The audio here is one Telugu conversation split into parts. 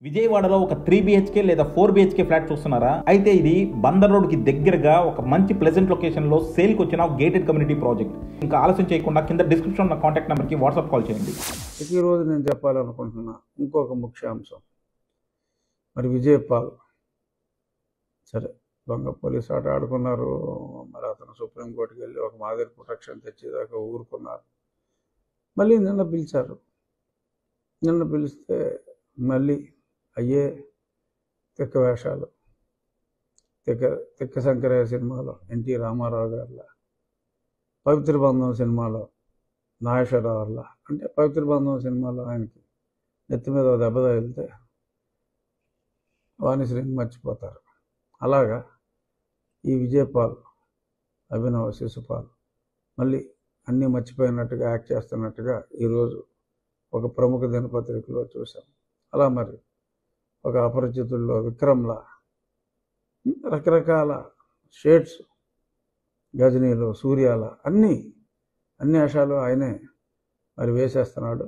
విజయవాడలో ఒక త్రీ బిహెచ్కే లేదా ఫోర్ బిహెచ్కే ఫ్లాట్ చూస్తున్నారా అయితే ఇది బందర్ రోడ్ కి దగ్గరగా ఒక మంచి ప్లెజెంట్ లొకేషన్ లో సేల్ కి వచ్చిన గేటెడ్ కమ్యూనిటీ ప్రాజెక్ట్ ఇంకా ఆలస్యం చేయకుండా కింద డిస్క్రిప్షన్ ఉన్న కాంటాక్ట్ నెంబర్ కి వాట్సాప్ కాల్ చేయండి ఇక ఈరోజు నేను చెప్పాలనుకుంటున్నా ఇంకొక ముఖ్యాంశం మరి విజయపాల్ సరే దొంగ పోలీసు ఆట ఆడుకున్నారు మరి అతను సుప్రీంకోర్టుకి వెళ్ళి ఒక మాదిరి ప్రొటెక్షన్ తెచ్చేదాకా ఊరుకున్నారు మళ్ళీ నిన్న పిలిచారు నిన్న పిలిస్తే మళ్ళీ అయ్యే తిక్క వేషాలు తిక్క తిక్క శంకరయ్య సినిమాలో ఎన్టీ రామారావు గారిలా పవిత్ర బంధం సినిమాలో నాగేశ్వరరావు వల్ల అంటే పవిత్ర బంధం సినిమాలో ఆయనకి నెత్తి మీద ఓ దెబ్బ తగిలితే వాణిశ్రీని మర్చిపోతారు అలాగా ఈ విజయపాల్ అభినవ్ శిశుపాల్ మళ్ళీ అన్నీ మర్చిపోయినట్టుగా యాక్ట్ చేస్తున్నట్టుగా ఈరోజు ఒక ప్రముఖ దినపత్రికలో చూసాం అలా మరి ఒక అపరిచితుల్లో విక్రమ్లా రకరకాల షేడ్స్ గజనీలు సూర్యాల అన్నీ అన్ని వేషాలు ఆయనే మరి వేసేస్తున్నాడు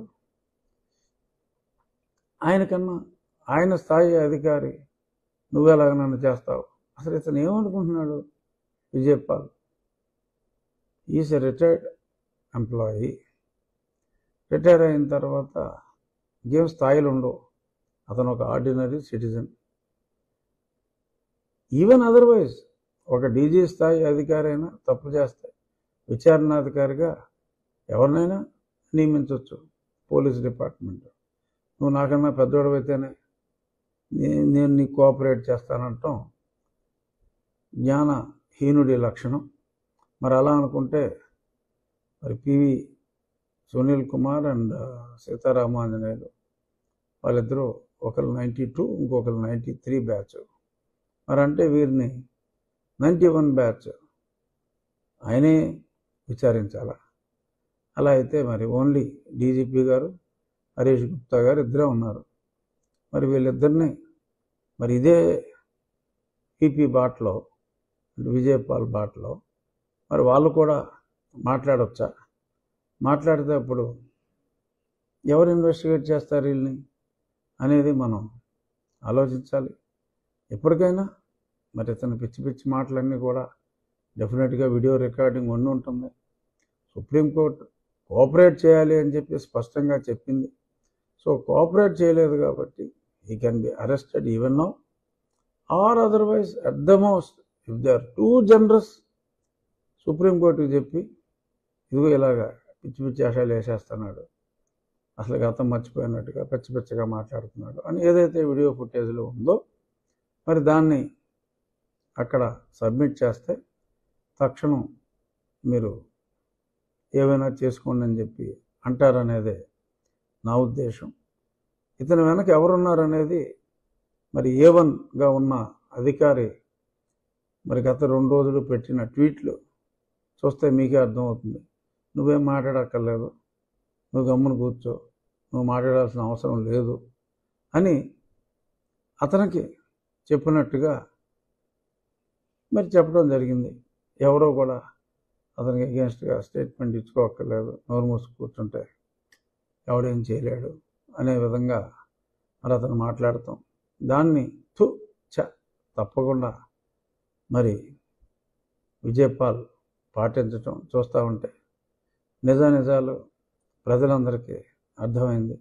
ఆయనకన్నా ఆయన స్థాయి అధికారి నువ్వెలాగ నన్ను చేస్తావు అసలు ఇతను ఏమనుకుంటున్నాడు Vijaypal is a retired employee retire అయిన తర్వాత ఇంకేం స్థాయిలు ఉండవు అతను ఒక ఆర్డినరీ సిటిజన్ ఈవెన్ అదర్వైజ్ ఒక డీజీ స్థాయి అధికారి అయినా తప్పు చేస్తే విచారణాధికారిగా ఎవరినైనా నియమించవచ్చు పోలీస్ డిపార్ట్మెంట్ నువ్వు నాకన్నా పెద్దోడవైతేనే నే- నేను నీకు కోఆపరేట్ చేస్తానంటాం జ్ఞానహీనుడి లక్షణం మరి అలా అనుకుంటే మరి పివి సునీల్ కుమార్ అండ్ సీతారామాంజనేయులు వాళ్ళిద్దరూ ఒకరు నైంటీ టూ ఇంకొకరు నైంటీ త్రీ బ్యాచ్ మరి అంటే వీరిని నైంటీ వన్ బ్యాచ్ ఆయనే విచారించాలా అలా అయితే మరి ఓన్లీ డీజీపీ గారు హరీష్ గుప్తా గారు ఇద్దరే ఉన్నారు మరి వీళ్ళిద్దరిని మరి ఇదే పీపీ బాట్లో అంటే విజయపాల్ బాట్లో మరి వాళ్ళు కూడా మాట్లాడొచ్చా మాట్లాడితే అప్పుడు ఎవరు ఇన్వెస్టిగేట్ చేస్తారు వీళ్ళని అనేది మనం ఆలోచించాలి ఎప్పటికైనా మరి ఇతను పిచ్చి పిచ్చి మాటలన్నీ కూడా డెఫినెట్గా వీడియో రికార్డింగ్ ఉండి ఉంటుంది సుప్రీంకోర్టు కోఆపరేట్ చేయాలి అని చెప్పి స్పష్టంగా చెప్పింది సో కోఆపరేట్ చేయలేదు కాబట్టి he can be arrested even now or otherwise at the most if they are too generous సుప్రీంకోర్టుకి చెప్పి ఇదిగో ఇలాగా పిచ్చి పిచ్చి ఆశాలు వేసేస్తున్నాడు అసలు గతం మర్చిపోయినట్టుగా పిచ్చి పిచ్చగా మాట్లాడుతున్నాడు అని ఏదైతే వీడియో ఫుటేజ్లో ఉందో మరి దాన్ని అక్కడ సబ్మిట్ చేస్తే తక్షణం మీరు ఏవైనా చేసుకోండి అని చెప్పి అంటారనేదే నా ఉద్దేశం ఇతని వెనక ఎవరున్నారనేది మరి ఏ వన్గా ఉన్న అధికారి మరి గత రెండు రోజులు పెట్టిన ట్వీట్లు చూస్తే మీకే అర్థమవుతుంది నువ్వేం మాట్లాడక్కర్లేదు నువ్వు గమ్మున కూర్చో నువ్వు మాట్లాడాల్సిన అవసరం లేదు అని అతనికి చెప్పినట్టుగా మరి చెప్పడం జరిగింది ఎవరో కూడా అతనికి అగేన్స్ట్గా స్టేట్మెంట్ ఇచ్చుకోక్కర్లేదు నోరు మూసి కూర్చుంటే ఎవడేం చేయలేడు అనే విధంగా మరి అతను మాట్లాడతాం దాన్ని తు చ తప్పకుండా మరి విజయపాల్ పాటించటం చూస్తూ ఉంటే నిజ నిజాలు ప్రజలందరికీ అర్థమైంది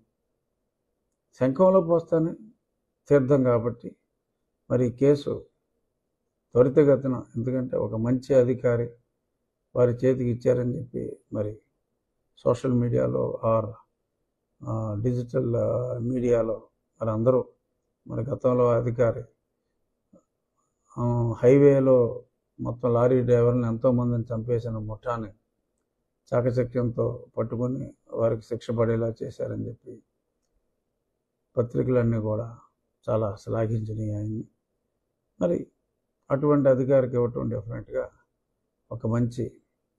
శంఖంలో పోస్తానే తీర్థం కాబట్టి మరి ఈ కేసు త్వరితగతిన ఎందుకంటే ఒక మంచి అధికారి వారి చేతికి ఇచ్చారని చెప్పి మరి సోషల్ మీడియాలో ఆర్ డిజిటల్ మీడియాలో మరి అందరూ మరి గతంలో అధికారి ఆ, హైవేలో మొత్తం లారీ డ్రైవర్ని ఎంతోమందిని చంపేసిన ముఠాని చాకచక్యంతో పట్టుకొని వారికి శిక్ష పడేలా చేశారని చెప్పి పత్రికలన్నీ కూడా చాలా శ్లాఘించినాయి ఆయన్ని మరి అటువంటి అధికారికి ఇవ్వటం డెఫినెట్గా ఒక మంచి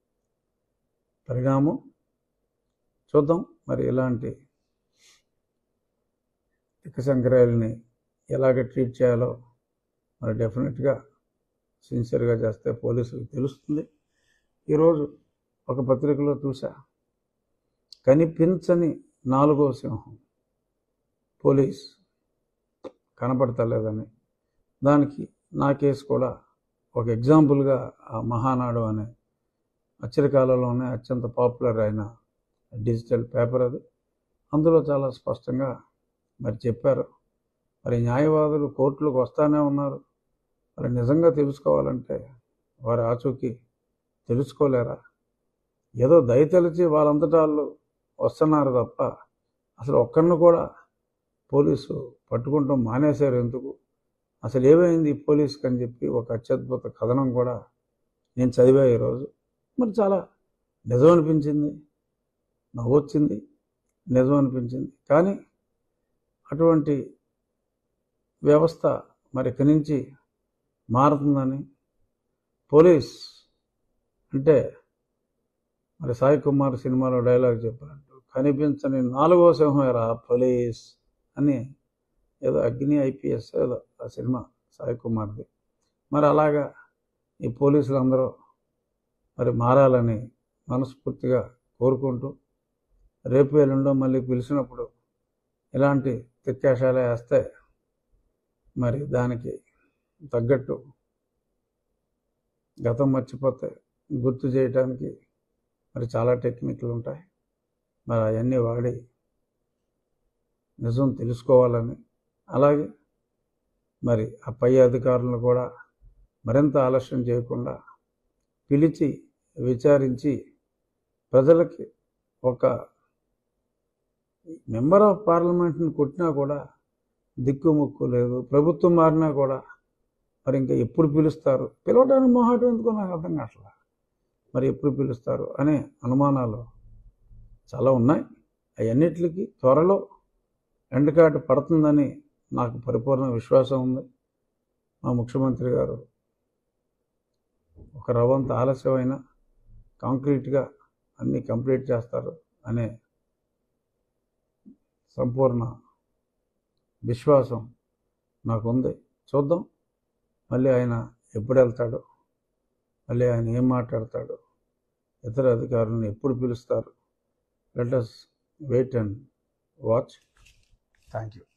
పరిణామం చూద్దాం మరి ఇలాంటి తిక్క శంకరాయల్ని ఎలాగ ట్రీట్ చేయాలో మరి డెఫినెట్గా సిన్సియర్గా చేస్తే పోలీసులకు తెలుస్తుంది ఈరోజు ఒక పత్రికలో చూసా కనిపించని నాలుగో సింహం పోలీస్ కనపడతలేదని దానికి నా కేసు కూడా ఒక ఎగ్జాంపుల్గా ఆ మహానాడు అనే అచ్చరికాలంలోనే అత్యంత పాపులర్ అయిన డిజిటల్ పేపర్ అది అందులో చాలా స్పష్టంగా మరి చెప్పారు మరి న్యాయవాదులు కోర్టులకు వస్తానే ఉన్నారు మరి నిజంగా తెలుసుకోవాలంటే వారి ఆచూకీ తెలుసుకోలేరా ఏదో దయతలిచి వాళ్ళంతటా వాళ్ళు వస్తున్నారు తప్ప అసలు ఒక్కరిని కూడా పోలీసు పట్టుకుంటాం మానేశారు ఎందుకు అసలు ఏమైంది ఈ పోలీస్కి అని చెప్పి ఒక అత్యద్భుత కథనం కూడా నేను చదివా ఈరోజు మరి చాలా నిజం అనిపించింది నవ్వొచ్చింది నిజం అనిపించింది కానీ అటువంటి వ్యవస్థ మరి ఇక్కడి నుంచి మారుతుందని పోలీస్ అంటే మరి సాయి కుమార్ సినిమాలో డైలాగ్ చెప్పినట్టు కనిపించని నాలుగో సింహమేరా పోలీస్ అని ఏదో అగ్ని ఐపీఎస్ ఏదో ఆ సినిమా సాయి కుమార్ది మరి అలాగా ఈ పోలీసులు అందరూ మరి మారాలని మనస్ఫూర్తిగా కోరుకుంటూ రేపు ఎల్లుండో మళ్ళీ పిలిచినప్పుడు ఇలాంటి తిక్కేషాలే వేస్తే మరి దానికి తగ్గట్టు గతం మర్చిపోతే గుర్తు చేయటానికి మరి చాలా టెక్నిక్లు ఉంటాయి మరి అవన్నీ వాడి నిజం తెలుసుకోవాలని అలాగే మరి ఆ పై అధికారులను కూడా మరింత ఆలస్యం చేయకుండా పిలిచి విచారించి ప్రజలకి ఒక మెంబర్ ఆఫ్ పార్లమెంట్ని కొట్టినా కూడా దిక్కుముక్కు లేదు ప్రభుత్వం మారినా కూడా మరి ఇంకా ఎప్పుడు పిలుస్తారు పిలవడానికి మొహాటం ఎందుకో నాకు అర్థం కావట్లా మరి ఎప్పుడు పిలుస్తారు అనే అనుమానాలు చాలా ఉన్నాయి అవన్నిటికి త్వరలో ఎండకాటు పడుతుందని నాకు పరిపూర్ణ విశ్వాసం ఉంది మా ముఖ్యమంత్రి గారు ఒక రవంత ఆలస్యమైన కాంక్రీట్గా అన్నీ కంప్లీట్ చేస్తారు అనే సంపూర్ణ విశ్వాసం నాకుంది చూద్దాం మళ్ళీ ఆయన ఎప్పుడు వెళ్తాడో మళ్ళీ ఆయన ఏం మాట్లాడతాడు ఇతర అధికారులను ఎప్పుడు పిలుస్తారు let us wait and watch thank you